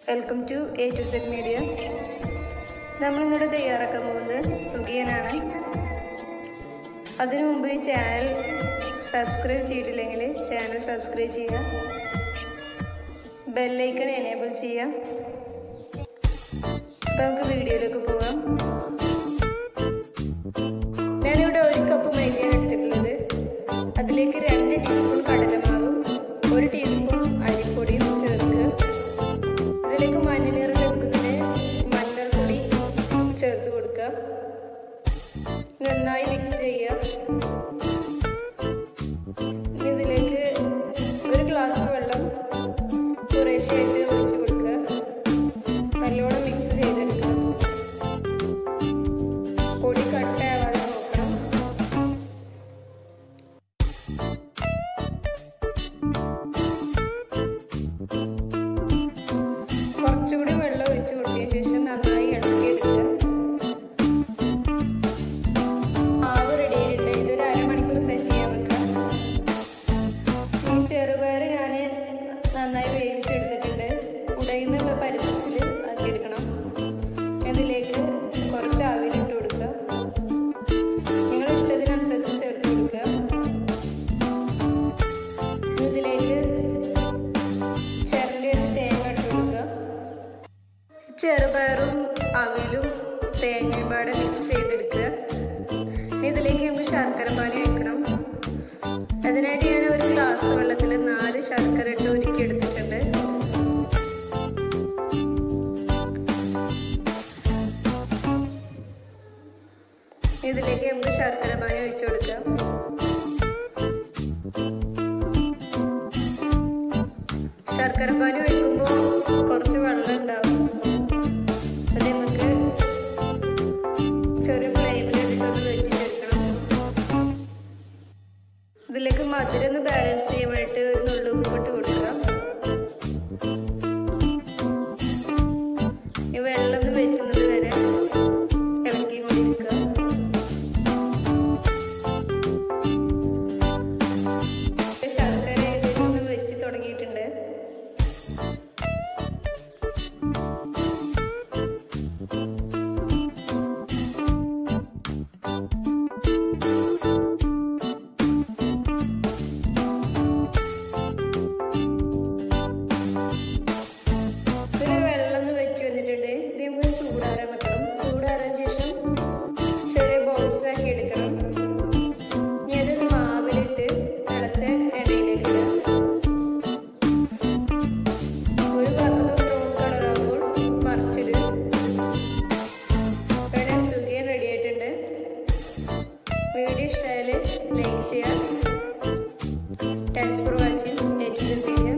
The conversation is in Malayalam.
welcome to A to Z media നമ്മളിന്നിവിടെ തയ്യാറാക്കാൻ പോകുന്നത് സുഖിയനാണ് അതിനു മുമ്പ് ഈ ചാനൽ സബ്സ്ക്രൈബ് ചെയ്തിട്ടില്ലെങ്കിൽ ചാനൽ സബ്സ്ക്രൈബ് ചെയ്യുക ബെല്ലൈക്കൺ എനേബിൾ ചെയ്യാം അപ്പോൾ നമുക്ക് വീഡിയോയിലേക്ക് പോകാം ഞാനിവിടെ ഒരു കപ്പ് മൈദയാണ് എടുത്തിട്ടുള്ളത് അതിലേക്ക് രണ്ട് ടീസ്പൂൺ കടലമാവും ഒരു ടീസ്പൂൺ അരിപ്പൊടിയും ചേർക്കുക ഇതിലേക്ക് മഞ്ഞൾ നിറം ലഭിക്കുന്നതിന് മഞ്ഞൾപ്പൊടി ചേർത്ത് കൊടുക്കുക നന്നായി മിക്സ് ചെയ്യുക ഇനി ഇതിലേക്ക് ഒരു ഗ്ലാസ് വെള്ളം കുറേശ്ശെയായിട്ട് ഒഴിച്ച് കൊടുക്കുക നല്ലോണം മിക്സ് ചെയ്തെടുക്കുക പൊടി കട്ടയാവാതെ നോക്കണം കുറച്ചുകൂടി വെള്ളം ഒഴിച്ച് കൊടുത്തതിന് ശേഷം നന്നായി ഇളക്കിയെടുക്കുക മാവ് റെഡി ആയിട്ടുണ്ട് ഇതൊരു അരമണിക്കൂർ സെറ്റ് ചെയ്യാൻ വെക്കാം ഈ ചെറുപയർ ഞാൻ നന്നായി വേവിച്ചെടുത്തിട്ടുണ്ട് ഉടയുന്ന പരിസരത്തിൽ ആക്കിയെടുക്കണം ഇതിലേക്ക് കുറച്ച് ആവിലിട്ട് കൊടുക്കുക നിങ്ങളുടെ ഇഷ്ടത്തിനനുസരിച്ച് ചേർത്ത് കൊടുക്കുക ഇതിലേക്ക് ചിരണ്ടി വെച്ച് തേങ്ങ ഇട്ട് കൊടുക്കുക ചെറുപയറും അവിലും തേങ്ങയും പാടെ മിക്സ് ചെയ്തെടുക്കുക ഇതിലേക്ക് നമുക്ക് ശർക്കര പാനി വെക്കണം അതിനായിട്ട് ഞാൻ ഒരു ഗ്ലാസ് വെള്ളത്തിൽ നാല് ശർക്കര ഇട്ട് ഒരുക്കി എടുത്തിട്ടുണ്ട് ഇതിലേക്ക് നമുക്ക് ശർക്കര പാനി ഒഴിച്ചു കൊടുക്കാം ശർക്കര പാനി ഒഴിക്കുമ്പോൾ കുറച്ച് വെള്ളം ഉണ്ടാവും അത് നമുക്ക് ചെറിയ ഫ്ലെയിമിൽ ഇട്ടിട്ടൊന്ന് വെറ്റിച്ചെടുക്കണം ഇതിലേക്ക് മധുരം ഒന്ന് ബാലൻസ് ചെയ്യാൻ വേണ്ടിയിട്ട് ഒരു നുള്ളു ഉപ്പിട്ട് കൊടുക്കുക ഈ വെള്ളം ഒന്ന് വെറ്റുന്നത് വരെ ഇളക്കി കൊണ്ടിരിക്കുക ശർക്കര ഏകദേശം ഒന്ന് വെറ്റി തുടങ്ങിയിട്ടുണ്ട് ഇതിൽ വെള്ളം ഒന്ന് വെച്ച് വന്നിട്ടുണ്ട് ഇത് നമുക്ക് ചൂടാറാൻ വെക്കണം ചൂടാറാൻ ശേഷം ചെറിയ ബോൾസ് ആക്കി എടുക്കണം ഇനി അത് മാവിലിട്ട് തിളച്ച എണ്ണയിലേക്ക് ഇടുക ഒരു ഭാഗത്ത് ബ്രൗൺ കളറാകുമ്പോൾ മറിച്ചിടുക ഇവിടെ സുഖിയൻ റെഡി ആയിട്ടുണ്ട് വീഡിയോ ഇഷ്ടമായാൽ ലൈക്ക് ചെയ്യുക താങ്ക്സ് ഫോർ വാച്ചിങ് ഏറ്റവും വീഡിയോ